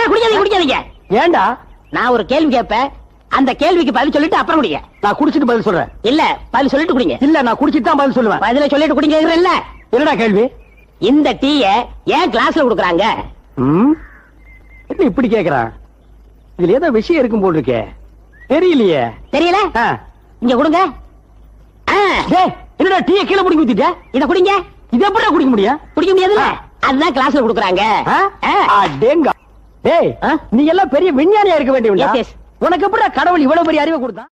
குடிக்காதீங்க குடிக்காதீங்க ஏன்டா நான் ஒரு கேள்வி கேட்பேன் அந்த கேள்விக்கு பதில் சொல்லிட்டு அப்புறம் குடிங்க நான் குடிச்சிட்டு பதில் சொல்றேன் இல்ல பதில் சொல்லிட்டு குடிங்க இல்ல நான் குடிச்சிட்டு தான் பதில் சொல்லுவேன் பதில சொல்லிட்டு குடிங்க இல்ல என்னடா கேள்வி இந்த டீய ஏன் கிளாஸ்ல குடுக்குறாங்க ம்? என்ன இப்படி கேக்குறான் இதுல ஏதோ விஷயம் இருக்கும் போல் இருக்கே தெரியலையே தெரியல ஆ. இங்க கொடுங்க ஆ, டேய், என்னடா டீய கீழே பிடிங்கி ஊத்திட்ட இத குடிங்க இது எப்படிடா குடிக்க முடியும் குடிக்க முடியாதுல்ல அதுதான் கிளாஸ்ல குடுக்குறாங்க ஆ? ஆ. அடேங்க. டேய் ஆ? நீ எல்லாம் பெரிய விஞ்ஞானியா இருக்க வேண்டியவன்டா Yes, yes. உனக்கு எப்படிடா கடவுள் இவ்வளவு பெரிய அறிவை கொடுத்தான்